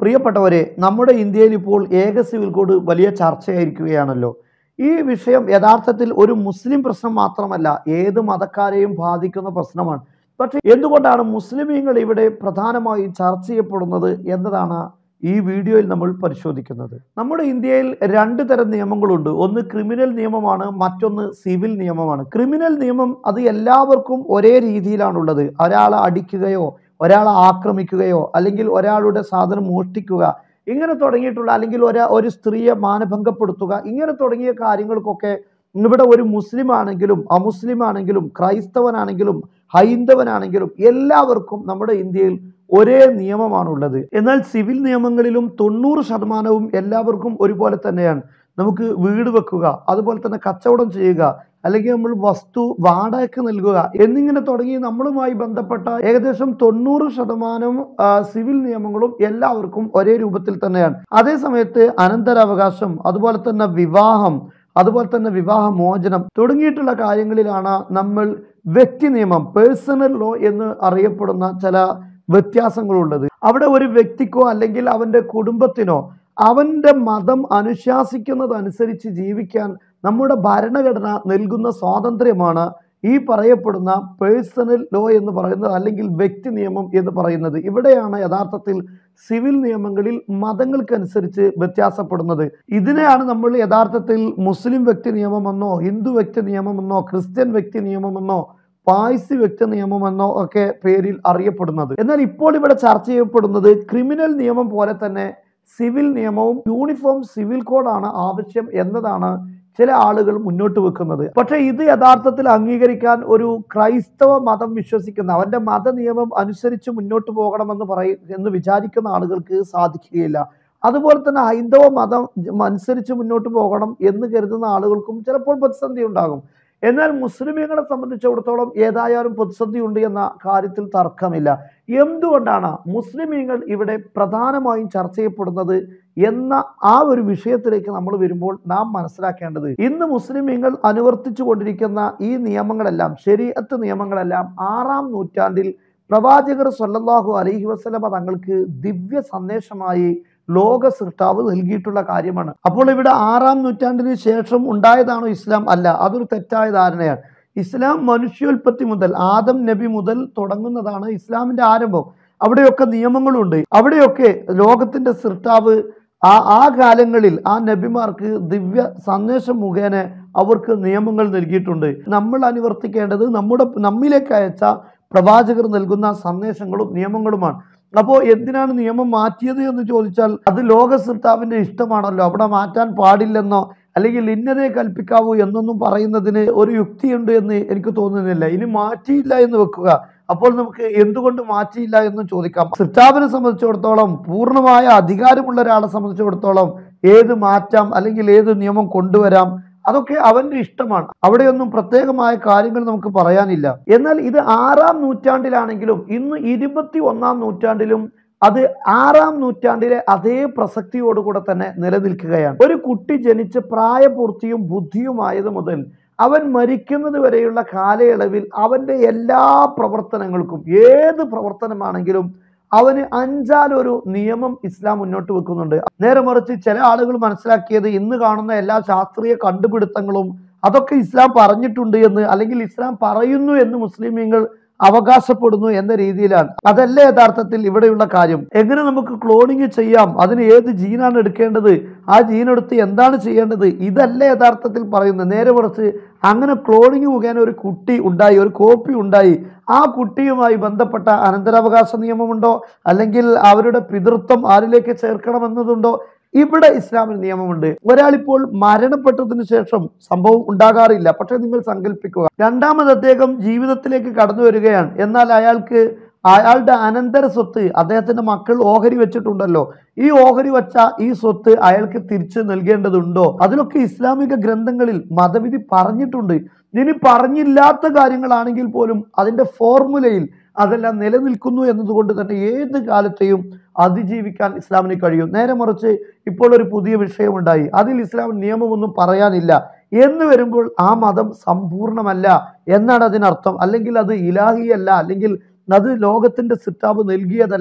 പ്രിയപ്പെട്ടവരെ നമ്മുടെ ഇന്ത്യയിൽ ഇപ്പോൾ ഏക സിവിൽ കോഡ് വലിയ ചർച്ചയായിരിക്കുകയാണല്ലോ ഈ വിഷയം യഥാർത്ഥത്തിൽ ഒരു മുസ്ലിം പ്രശ്നം മാത്രമല്ല ഏത് മതക്കാരെയും ബാധിക്കുന്ന പ്രശ്നമാണ് പക്ഷേ എന്തുകൊണ്ടാണ് മുസ്ലിമീങ്ങൾ ഇവിടെ പ്രധാനമായും ചർച്ച ചെയ്യപ്പെടുന്നത് എന്നതാണ് ഈ വീഡിയോയിൽ നമ്മൾ പരിശോധിക്കുന്നത് നമ്മുടെ ഇന്ത്യയിൽ രണ്ട് തരം നിയമങ്ങളുണ്ട് ഒന്ന് ക്രിമിനൽ നിയമമാണ് മറ്റൊന്ന് സിവിൽ നിയമമാണ് ക്രിമിനൽ നിയമം അത് എല്ലാവർക്കും ഒരേ രീതിയിലാണുള്ളത് ഒരാളെ അടിക്കുകയോ ഒരാളെ ആക്രമിക്കുകയോ അല്ലെങ്കിൽ ഒരാളുടെ സാധനം മോഷ്ടിക്കുക ഇങ്ങനെ തുടങ്ങിയിട്ടുള്ള അല്ലെങ്കിൽ ഒരാ ഒരു സ്ത്രീയെ മാനഭംഗപ്പെടുത്തുക ഇങ്ങനെ തുടങ്ങിയ കാര്യങ്ങൾക്കൊക്കെ ഇവിടെ ഒരു മുസ്ലിം ആണെങ്കിലും അമുസ്ലിം ആണെങ്കിലും ക്രൈസ്തവനാണെങ്കിലും ഹൈന്ദവനാണെങ്കിലും എല്ലാവർക്കും നമ്മുടെ ഇന്ത്യയിൽ ഒരേ നിയമമാണുള്ളത് എന്നാൽ സിവിൽ നിയമങ്ങളിലും തൊണ്ണൂറ് ശതമാനവും എല്ലാവർക്കും ഒരുപോലെ തന്നെയാണ് നമുക്ക് വീട് വെക്കുക അതുപോലെ തന്നെ കച്ചവടം ചെയ്യുക അല്ലെങ്കിൽ നമ്മൾ വസ്തു വാടകയ്ക്ക് നൽകുക എന്നിങ്ങനെ തുടങ്ങി നമ്മളുമായി ബന്ധപ്പെട്ട ഏകദേശം തൊണ്ണൂറ് ശതമാനം ആ, സിവിൽ നിയമങ്ങളും എല്ലാവർക്കും ഒരേ രൂപത്തിൽ തന്നെയാണ് അതേ സമയത്ത് അനന്തരാവകാശം അതുപോലെ തന്നെ വിവാഹം അതുപോലെ തന്നെ വിവാഹ മോചനം തുടങ്ങിയിട്ടുള്ള കാര്യങ്ങളിലാണ് നമ്മൾ വ്യക്തി നിയമം പേഴ്സണൽ ലോ എന്ന് അറിയപ്പെടുന്ന ചില വ്യത്യാസങ്ങളുള്ളത് അവിടെ ഒരു വ്യക്തിക്കോ അല്ലെങ്കിൽ അവൻ്റെ കുടുംബത്തിനോ അവൻ്റെ മതം അനുശാസിക്കുന്നതനുസരിച്ച് ജീവിക്കാൻ നമ്മുടെ ഭരണഘടന നൽകുന്ന സ്വാതന്ത്ര്യമാണ് ഈ പറയപ്പെടുന്ന പേഴ്സണൽ ലോ എന്ന് പറയുന്നത് അല്ലെങ്കിൽ വ്യക്തി നിയമം എന്ന് പറയുന്നത് ഇവിടെയാണ് യഥാർത്ഥത്തിൽ സിവിൽ നിയമങ്ങളിൽ മതങ്ങൾക്കനുസരിച്ച് വ്യത്യാസപ്പെടുന്നത് ഇതിനെയാണ് നമ്മൾ യഥാർത്ഥത്തിൽ മുസ്ലിം വ്യക്തി നിയമമെന്നോ ഹിന്ദു വ്യക്തി നിയമമെന്നോ ക്രിസ്ത്യൻ വ്യക്തി നിയമമെന്നോ പായ്സി വ്യക്തി നിയമമെന്നോ ഒക്കെ പേരിൽ അറിയപ്പെടുന്നത് എന്നാൽ ഇപ്പോൾ ഇവിടെ ചർച്ച ചെയ്യപ്പെടുന്നത് ക്രിമിനൽ നിയമം പോലെ തന്നെ സിവിൽ നിയമവും യൂണിഫോം സിവിൽ കോഡാണ് ആവശ്യം എന്നതാണ് ചില ആളുകൾ മുന്നോട്ട് വെക്കുന്നത് പക്ഷേ ഇത് യഥാർത്ഥത്തിൽ അംഗീകരിക്കാൻ ഒരു ക്രൈസ്തവ മതം വിശ്വസിക്കുന്ന അവന്റെ മത നിയമം അനുസരിച്ച് മുന്നോട്ട് പോകണമെന്ന് പറയും എന്ന് വിചാരിക്കുന്ന ആളുകൾക്ക് സാധിക്കുകയില്ല അതുപോലെ തന്നെ ഹൈന്ദവ മതം അനുസരിച്ച് മുന്നോട്ട് പോകണം എന്ന് കരുതുന്ന ആളുകൾക്കും ചിലപ്പോൾ പ്രതിസന്ധി ഉണ്ടാകും എന്നാൽ മുസ്ലിമീങ്ങളെ സംബന്ധിച്ചിടത്തോളം ഏതായാലും പ്രതിസന്ധി ഉണ്ട് എന്ന കാര്യത്തിൽ തർക്കമില്ല എന്തുകൊണ്ടാണ് മുസ്ലിമീങ്ങൾ ഇവിടെ പ്രധാനമായും ചർച്ച ചെയ്യപ്പെടുന്നത് എന്ന ആ ഒരു വിഷയത്തിലേക്ക് നമ്മൾ വരുമ്പോൾ നാം മനസ്സിലാക്കേണ്ടത് ഇന്ന് മുസ്ലിമീങ്ങൾ അനുവർത്തിച്ചു കൊണ്ടിരിക്കുന്ന ഈ നിയമങ്ങളെല്ലാം ശരീഅത്ത് നിയമങ്ങളെല്ലാം ആറാം നൂറ്റാണ്ടിൽ പ്രവാചകർ സല്ലല്ലാഹു അലൈഹി വസല്ലമ തങ്ങൾക്ക് ദിവ്യ സന്ദേശമായി ലോക സൃഷ്ടാവ് നൽകിയിട്ടുള്ള കാര്യമാണ് അപ്പോൾ ഇവിടെ ആറാം നൂറ്റാണ്ടിന് ശേഷം ഉണ്ടായതാണോ ഇസ്ലാം അല്ല അതൊരു തെറ്റായ ധാരണയാണ് ഇസ്ലാം മനുഷ്യോൽപത്തി മുതൽ ആദം നബി മുതൽ തുടങ്ങുന്നതാണ് ഇസ്ലാമിന്റെ ആരംഭം അവിടെയൊക്കെ നിയമങ്ങളുണ്ട് അവിടെയൊക്കെ ലോകത്തിന്റെ സൃഷ്ടാവ് ആ ആ കാലങ്ങളിൽ ആ നബിമാർക്ക് ദിവ്യ സന്ദേശം മുഖേന അവർക്ക് നിയമങ്ങൾ നൽകിയിട്ടുണ്ട് നമ്മൾ അനുവർത്തിക്കേണ്ടത് നമ്മുടെ നമ്മിലേക്ക് അയച്ച പ്രവാചകർ നൽകുന്ന സന്ദേശങ്ങളും നിയമങ്ങളുമാണ് അപ്പോൾ എന്തിനാണ് നിയമം മാറ്റിയത് എന്ന് ചോദിച്ചാൽ അത് ലോക സൃഷ്ടാവിന്റെ ഇഷ്ടമാണല്ലോ അവിടെ മാറ്റാൻ പാടില്ലെന്നോ അല്ലെങ്കിൽ ഇന്നതേ കൽപ്പിക്കാവൂ എന്നൊന്നും പറയുന്നതിന് ഒരു യുക്തിയുണ്ട് എന്ന് എനിക്ക് തോന്നുന്നില്ല ഇനി മാറ്റിയില്ല എന്ന് വെക്കുക അപ്പോൾ നമുക്ക് എന്തുകൊണ്ട് മാറ്റിയില്ല എന്ന് ചോദിക്കാം സൃഷ്ടാവിനെ സംബന്ധിച്ചിടത്തോളം പൂർണ്ണമായ അധികാരമുള്ള ഒരാളെ സംബന്ധിച്ചിടത്തോളം ഏത് മാറ്റാം അല്ലെങ്കിൽ ഏത് നിയമം കൊണ്ടുവരാം അതൊക്കെ അവന്റെ ഇഷ്ടമാണ് അവിടെയൊന്നും പ്രത്യേകമായ കാര്യങ്ങൾ നമുക്ക് പറയാനില്ല എന്നാൽ ഇത് ആറാം നൂറ്റാണ്ടിലാണെങ്കിലും ഇന്ന് ഇരുപത്തി ഒന്നാം നൂറ്റാണ്ടിലും അത് ആറാം നൂറ്റാണ്ടിലെ അതേ പ്രസക്തിയോടുകൂടെ തന്നെ നിലനിൽക്കുകയാണ് ഒരു കുട്ടി ജനിച്ച് പ്രായപൂർത്തിയും ബുദ്ധിയുമായത് മുതൽ അവൻ മരിക്കുന്നത് വരെയുള്ള കാലയളവിൽ അവന്റെ എല്ലാ പ്രവർത്തനങ്ങൾക്കും ഏത് പ്രവർത്തനമാണെങ്കിലും അവന് അഞ്ചാലൊരു നിയമം ഇസ്ലാം മുന്നോട്ട് വെക്കുന്നുണ്ട് നേരെ മറിച്ച് ചില ആളുകൾ മനസ്സിലാക്കിയത് ഇന്ന് കാണുന്ന എല്ലാ ശാസ്ത്രീയ കണ്ടുപിടുത്തങ്ങളും അതൊക്കെ ഇസ്ലാം പറഞ്ഞിട്ടുണ്ട് എന്ന് അല്ലെങ്കിൽ ഇസ്ലാം പറയുന്നു എന്ന് മുസ്ലിമീങ്ങൾ അവകാശപ്പെടുന്നു എന്ന രീതിയിലാണ് അതല്ല യഥാർത്ഥത്തിൽ ഇവിടെയുള്ള കാര്യം എങ്ങനെ നമുക്ക് ക്ലോണിങ് ചെയ്യാം അതിന് ഏത് ജീനാണ് എടുക്കേണ്ടത് ആ ജീൻ എടുത്ത് എന്താണ് ചെയ്യേണ്ടത് ഇതല്ല യഥാർത്ഥത്തിൽ പറയുന്നത് നേരെ മറിച്ച് അങ്ങനെ ക്ലോണിങ് മുഖേന ഒരു കുട്ടി ഉണ്ടായി ഒരു കോപ്പി ഉണ്ടായി ആ കുട്ടിയുമായി ബന്ധപ്പെട്ട അനന്തരാവകാശ നിയമമുണ്ടോ അല്ലെങ്കിൽ അവരുടെ പിതൃത്വം ആരിലേക്ക് ചേർക്കണമെന്നതുണ്ടോ ഇവിടെ ഇസ്ലാമിൽ നിയമമുണ്ട് ഒരാളിപ്പോൾ മരണപ്പെട്ടതിന് ശേഷം സംഭവം ഉണ്ടാകാറില്ല പക്ഷെ നിങ്ങൾ സങ്കല്പിക്കുക രണ്ടാമത് അദ്ദേഹം ജീവിതത്തിലേക്ക് കടന്നു വരികയാണ് എന്നാൽ അയാൾക്ക് അയാളുടെ അനന്തര സ്വത്ത് അദ്ദേഹത്തിന്റെ മക്കൾ ഓഹരി വെച്ചിട്ടുണ്ടല്ലോ ഈ ഓഹരി വച്ച ഈ സ്വത്ത് അയാൾക്ക് തിരിച്ചു നൽകേണ്ടതുണ്ടോ അതിലൊക്കെ ഇസ്ലാമിക ഗ്രന്ഥങ്ങളിൽ മതവിധി പറഞ്ഞിട്ടുണ്ട് ഇനി പറഞ്ഞില്ലാത്ത കാര്യങ്ങളാണെങ്കിൽ പോലും അതിന്റെ ഫോർമുലയിൽ അതെല്ലാം നിലനിൽക്കുന്നു എന്നതുകൊണ്ട് തന്നെ ഏത് കാലത്തെയും അതിജീവിക്കാൻ ഇസ്ലാമിന് കഴിയും നേരെ മറിച്ച് ഇപ്പോൾ ഒരു പുതിയ വിഷയമുണ്ടായി അതിൽ ഇസ്ലാം നിയമമൊന്നും പറയാനില്ല എന്ന് വരുമ്പോൾ ആ മതം സമ്പൂർണ്ണമല്ല എന്നാണ് അതിനർത്ഥം അല്ലെങ്കിൽ അത് ഇലാഹിയല്ല അല്ലെങ്കിൽ അത് ലോകത്തിന്റെ സിട്ടാബ് നൽകിയതല്ല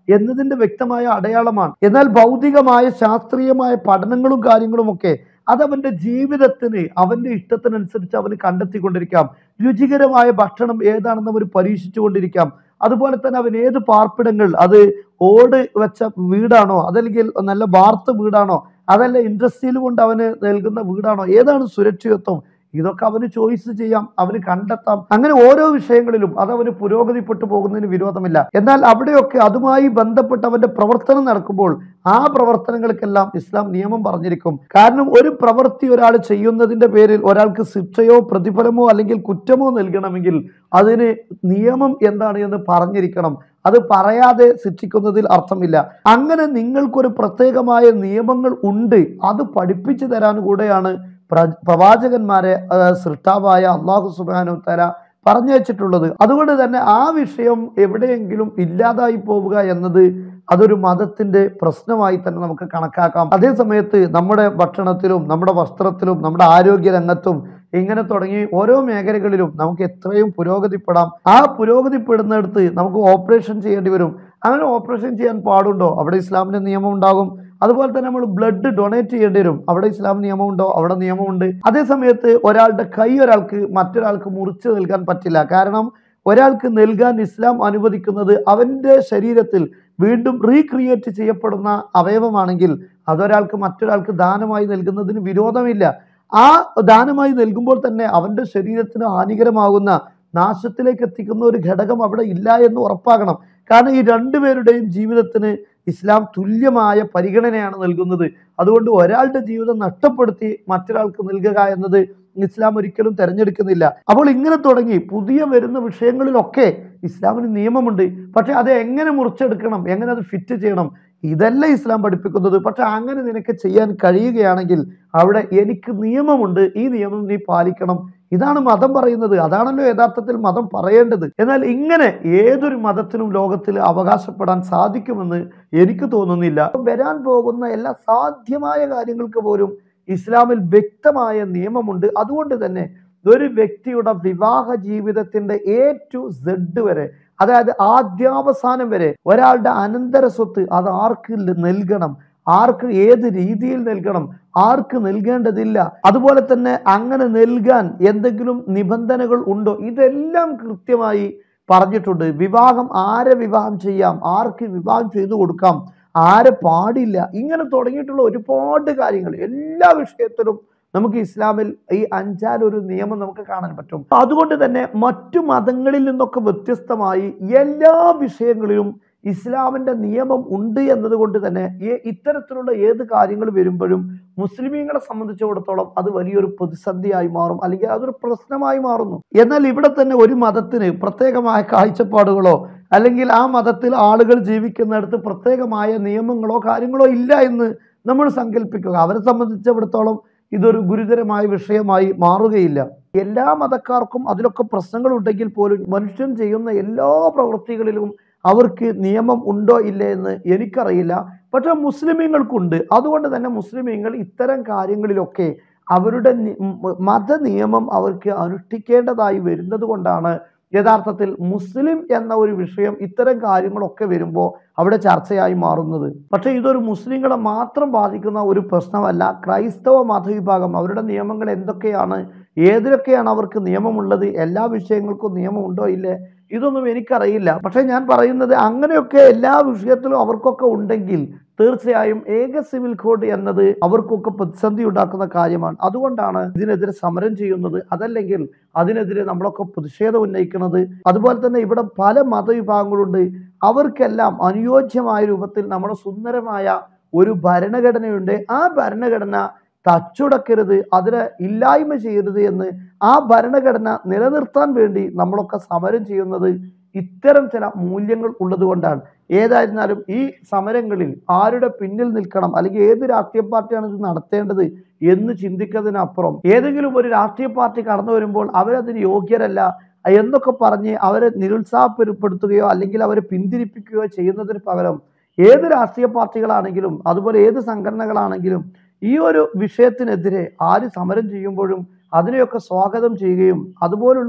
എന്നതിന്റെ വ്യക്തമായ അടയാളമാണ് എന്നാൽ ഭൗതികമായ ശാസ്ത്രീയമായ പഠനങ്ങളും കാര്യങ്ങളും ഒക്കെ അത് അവന്റെ ജീവിതത്തിന് അവന്റെ ഇഷ്ടത്തിനനുസരിച്ച് അവന് കണ്ടെത്തിക്കൊണ്ടിരിക്കാം രുചികരമായ ഭക്ഷണം ഏതാണെന്ന് അവന് പരീക്ഷിച്ചുകൊണ്ടിരിക്കാം അതുപോലെ തന്നെ അവൻ ഏത് പാർപ്പിടങ്ങൾ അത് ഓട് വെച്ച വീടാണോ അതല്ലെങ്കിൽ നല്ല വാർത്ത വീടാണോ അതല്ല ഇൻഡസ്ട്രിയിൽ കൊണ്ട് അവന് നൽകുന്ന വീടാണോ ഏതാണ് സുരക്ഷിതത്വം ഇതൊക്കെ അവന് ചോയ്സ് ചെയ്യാം അവന് കണ്ടെത്താം അങ്ങനെ ഓരോ വിഷയങ്ങളിലും അത് അവന് പുരോഗതിപ്പെട്ടു പോകുന്നതിന് വിരോധമില്ല എന്നാൽ അവിടെയൊക്കെ അതുമായി ബന്ധപ്പെട്ട് അവന്റെ പ്രവർത്തനം നടക്കുമ്പോൾ ആ പ്രവർത്തനങ്ങൾക്കെല്ലാം ഇസ്ലാം നിയമം പറഞ്ഞിരിക്കും കാരണം ഒരു പ്രവൃത്തി ഒരാൾ ചെയ്യുന്നതിന്റെ പേരിൽ ഒരാൾക്ക് ശിക്ഷയോ പ്രതിഫലമോ അല്ലെങ്കിൽ കുറ്റമോ നൽകണമെങ്കിൽ അതിന് നിയമം എന്താണ് എന്ന് പറഞ്ഞിരിക്കണം അത് പറയാതെ ശിക്ഷിക്കുന്നതിൽ അർത്ഥമില്ല അങ്ങനെ നിങ്ങൾക്കൊരു പ്രത്യേകമായ നിയമങ്ങൾ ഉണ്ട് അത് പഠിപ്പിച്ചു തരാൻ കൂടെയാണ് പ്ര- പ്രവാചകന്മാരെ ആ, സൃഷ്ടാവായ അള്ളാഹു സുബാനു തല പറഞ്ഞയച്ചിട്ടുള്ളത് അതുകൊണ്ട് തന്നെ ആ വിഷയം എവിടെയെങ്കിലും ഇല്ലാതായി പോവുക എന്നത് അതൊരു മതത്തിന്റെ പ്രശ്നമായി തന്നെ നമുക്ക് കണക്കാക്കാം അതേ സമയത്ത് നമ്മുടെ ഭക്ഷണത്തിലും നമ്മുടെ വസ്ത്രത്തിലും നമ്മുടെ ആരോഗ്യ രംഗത്തും ഇങ്ങനെ തുടങ്ങി ഓരോ മേഖലകളിലും നമുക്ക് എത്രയും പുരോഗതിപ്പെടാം ആ പുരോഗതിപ്പെടുന്നിടത്ത് നമുക്ക് ഓപ്പറേഷൻ ചെയ്യേണ്ടി വരും അങ്ങനെ ഓപ്പറേഷൻ ചെയ്യാൻ പാടുണ്ടോ അവിടെ ഇസ്ലാമിന്റെ നിയമം ഉണ്ടാകും അതുപോലെ തന്നെ നമ്മൾ ബ്ലഡ് ഡൊണേറ്റ് ചെയ്യേണ്ടി വരും അവിടെ ഇസ്ലാം നിയമമുണ്ടോ അവിടെ നിയമമുണ്ട് അതേ സമയത്ത് ഒരാളുടെ കൈ ഒരാൾക്ക് മറ്റൊരാൾക്ക് മുറിച്ച് നൽകാൻ പറ്റില്ല കാരണം ഒരാൾക്ക് നൽകാൻ ഇസ്ലാം അനുവദിക്കുന്നത് അവന്റെ ശരീരത്തിൽ വീണ്ടും റീക്രിയേറ്റ് ചെയ്യപ്പെടുന്ന അവയവമാണെങ്കിൽ അതൊരാൾക്ക് മറ്റൊരാൾക്ക് ദാനമായി നൽകുന്നതിന് വിരോധമില്ല ആ ദാനമായി നൽകുമ്പോൾ തന്നെ അവന്റെ ശരീരത്തിന് ഹാനികരമാകുന്ന നാശത്തിലേക്ക് എത്തിക്കുന്ന ഒരു ഘടകം അവിടെ ഇല്ല എന്ന് ഉറപ്പാകണം കാരണം ഈ രണ്ടുപേരുടെയും ജീവിതത്തിന് ഇസ്ലാം തുല്യമായ പരിഗണനയാണ് നൽകുന്നത് അതുകൊണ്ട് ഒരാളുടെ ജീവിതം നഷ്ടപ്പെടുത്തി മറ്റൊരാൾക്ക് നൽകുക എന്നത് ഇസ്ലാം ഒരിക്കലും തിരഞ്ഞെടുക്കുന്നില്ല അപ്പോൾ ഇങ്ങനെ തുടങ്ങി പുതിയ വരുന്ന വിഷയങ്ങളിലൊക്കെ ഇസ്ലാമിന് നിയമമുണ്ട് പക്ഷെ അത് എങ്ങനെ മുറിച്ചെടുക്കണം എങ്ങനെ അത് ഫിറ്റ് ചെയ്യണം ഇതല്ല ഇസ്ലാം പഠിപ്പിക്കുന്നത് പക്ഷെ അങ്ങനെ നിനക്ക് ചെയ്യാൻ കഴിയുകയാണെങ്കിൽ അവിടെ എനിക്ക് നിയമമുണ്ട് ഈ നിയമം നീ പാലിക്കണം ഇതാണ് മതം പറയുന്നത് അതാണല്ലോ യഥാർത്ഥത്തിൽ മതം പറയേണ്ടത് എന്നാൽ ഇങ്ങനെ ഏതൊരു മതത്തിനും ലോകത്തിൽ അവകാശപ്പെടാൻ സാധിക്കുമെന്ന് എനിക്ക് തോന്നുന്നില്ല വരാൻ പോകുന്ന എല്ലാ സാധ്യമായ കാര്യങ്ങൾക്ക് പോലും ഇസ്ലാമിൽ വ്യക്തമായ നിയമമുണ്ട് അതുകൊണ്ട് തന്നെ ഒരു വ്യക്തിയുടെ വിവാഹ ജീവിതത്തിന്റെ എ ടു സെഡ് വരെ അതായത് ആദ്യാവസാനം വരെ ഒരാളുടെ അനന്തര സ്വത്ത് അത് ആർക്ക് ല- നൽകണം ആർക്ക് ഏത് രീതിയിൽ നൽകണം ആർക്ക് നൽകേണ്ടതില്ല അതുപോലെ തന്നെ അങ്ങനെ നൽകാൻ എന്തെങ്കിലും നിബന്ധനകൾ ഉണ്ടോ ഇതെല്ലാം കൃത്യമായി പറഞ്ഞിട്ടുണ്ട് വിവാഹം ആരെ വിവാഹം ചെയ്യാം ആർക്ക് വിവാഹം ചെയ്തു കൊടുക്കാം ആരെ പാടില്ല ഇങ്ങനെ തുടങ്ങിയിട്ടുള്ള ഒരുപാട് കാര്യങ്ങൾ എല്ലാ വിഷയത്തിലും നമുക്ക് ഇസ്ലാമിൽ ഈ അഞ്ചാലൊരു നിയമം നമുക്ക് കാണാൻ പറ്റും അതുകൊണ്ട് തന്നെ മറ്റു മതങ്ങളിൽ നിന്നൊക്കെ വ്യത്യസ്തമായി എല്ലാ വിഷയങ്ങളിലും ഇസ്ലാമിന്റെ നിയമം ഉണ്ട് എന്നതുകൊണ്ട് തന്നെ ഈ ഇത്തരത്തിലുള്ള ഏത് കാര്യങ്ങൾ വരുമ്പോഴും മുസ്ലിമീങ്ങളെ സംബന്ധിച്ചിടത്തോളം അത് വലിയൊരു പ്രതിസന്ധിയായി മാറും അല്ലെങ്കിൽ അതൊരു പ്രശ്നമായി മാറുന്നു എന്നാൽ ഇവിടെ തന്നെ ഒരു മതത്തിന് പ്രത്യേകമായ കാഴ്ചപ്പാടുകളോ അല്ലെങ്കിൽ ആ മതത്തിൽ ആളുകൾ ജീവിക്കുന്നിടത്ത് പ്രത്യേകമായ നിയമങ്ങളോ കാര്യങ്ങളോ ഇല്ല എന്ന് നമ്മൾ സങ്കല്പിക്കുക അവരെ സംബന്ധിച്ചിടത്തോളം ഇതൊരു ഗുരുതരമായ വിഷയമായി മാറുകയില്ല എല്ലാ മതക്കാർക്കും അതിലൊക്കെ പ്രശ്നങ്ങൾ ഉണ്ടെങ്കിൽ പോലും മനുഷ്യൻ ചെയ്യുന്ന എല്ലാ പ്രവൃത്തികളിലും അവർക്ക് നിയമം ഉണ്ടോ ഇല്ലേ എന്ന് എനിക്കറിയില്ല പക്ഷെ മുസ്ലിമീങ്ങൾക്കുണ്ട് അതുകൊണ്ട് തന്നെ മുസ്ലിമീങ്ങൾ ഇത്തരം കാര്യങ്ങളിലൊക്കെ അവരുടെ നി- മ- മത നിയമം അവർക്ക് അനുഷ്ഠിക്കേണ്ടതായി വരുന്നത് കൊണ്ടാണ് യഥാർത്ഥത്തിൽ മുസ്ലിം എന്ന ഒരു വിഷയം ഇത്തരം കാര്യങ്ങളൊക്കെ വരുമ്പോൾ അവിടെ ചർച്ചയായി മാറുന്നത് പക്ഷേ ഇതൊരു മുസ്ലിങ്ങളെ മാത്രം ബാധിക്കുന്ന ഒരു പ്രശ്നമല്ല ക്രൈസ്തവ മതവിഭാഗം അവരുടെ നിയമങ്ങൾ എന്തൊക്കെയാണ് ഏതിലൊക്കെയാണ് അവർക്ക് നിയമമുള്ളത് എല്ലാ വിഷയങ്ങൾക്കും നിയമമുണ്ടോ ഇല്ലേ ഇതൊന്നും എനിക്കറിയില്ല പക്ഷേ ഞാൻ പറയുന്നത് അങ്ങനെയൊക്കെ എല്ലാ വിഷയത്തിലും അവർക്കൊക്കെ ഉണ്ടെങ്കിൽ തീർച്ചയായും ഏക സിവിൽ കോഡ് എന്നത് അവർക്കൊക്കെ പ്രതിസന്ധി ഉണ്ടാക്കുന്ന കാര്യമാണ് അതുകൊണ്ടാണ് ഇതിനെതിരെ സമരം ചെയ്യുന്നത് അതല്ലെങ്കിൽ അതിനെതിരെ നമ്മളൊക്കെ പ്രതിഷേധം ഉന്നയിക്കുന്നത് അതുപോലെ തന്നെ ഇവിടെ പല മതവിഭാഗങ്ങളുണ്ട് അവർക്കെല്ലാം അനുയോജ്യമായ രൂപത്തിൽ നമ്മുടെ സുന്ദരമായ ഒരു ഭരണഘടനയുണ്ട് ആ ഭരണഘടന തച്ചുടക്കരുത് അതിനെ ഇല്ലായ്മ ചെയ്യരുത് എന്ന് ആ ഭരണഘടന നിലനിർത്താൻ വേണ്ടി നമ്മളൊക്കെ സമരം ചെയ്യുന്നത് ഇത്തരം ചില മൂല്യങ്ങൾ ഉള്ളത് കൊണ്ടാണ് ഏതായിരുന്നാലും ഈ സമരങ്ങളിൽ ആരുടെ പിന്നിൽ നിൽക്കണം അല്ലെങ്കിൽ ഏത് രാഷ്ട്രീയ പാർട്ടിയാണ് ഇത് നടത്തേണ്ടത് എന്ന് ചിന്തിക്കുന്നതിനപ്പുറം ഏതെങ്കിലും ഒരു രാഷ്ട്രീയ പാർട്ടി കടന്നു വരുമ്പോൾ അവരതിന് യോഗ്യരല്ല എന്നൊക്കെ പറഞ്ഞ് അവരെ നിരുത്സാഹപ്പെടുത്തുകയോ അല്ലെങ്കിൽ അവരെ പിന്തിരിപ്പിക്കുകയോ ചെയ്യുന്നതിന് പകരം ഏത് രാഷ്ട്രീയ പാർട്ടികളാണെങ്കിലും അതുപോലെ ഏത് സംഘടനകളാണെങ്കിലും ഈ ഒരു വിഷയത്തിനെതിരെ ആര് സമരം ചെയ്യുമ്പോഴും അതിനെയൊക്കെ സ്വാഗതം ചെയ്യുകയും അതുപോലുള്ള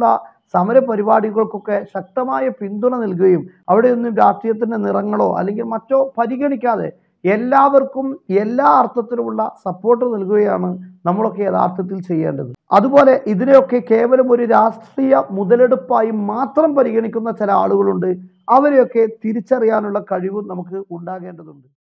സമര പരിപാടികൾക്കൊക്കെ ശക്തമായ പിന്തുണ നൽകുകയും അവിടെയൊന്നും രാഷ്ട്രീയത്തിൻ്റെ നിറങ്ങളോ അല്ലെങ്കിൽ മറ്റോ പരിഗണിക്കാതെ എല്ലാവർക്കും എല്ലാ അർത്ഥത്തിലുമുള്ള സപ്പോർട്ട് നൽകുകയാണ് നമ്മളൊക്കെ യഥാർത്ഥത്തിൽ ചെയ്യേണ്ടത് അതുപോലെ ഇതിനെയൊക്കെ കേവലം ഒരു രാഷ്ട്രീയ മുതലെടുപ്പായി മാത്രം പരിഗണിക്കുന്ന ചില ആളുകളുണ്ട് അവരെയൊക്കെ തിരിച്ചറിയാനുള്ള കഴിവും നമുക്ക് ഉണ്ടാകേണ്ടതുണ്ട്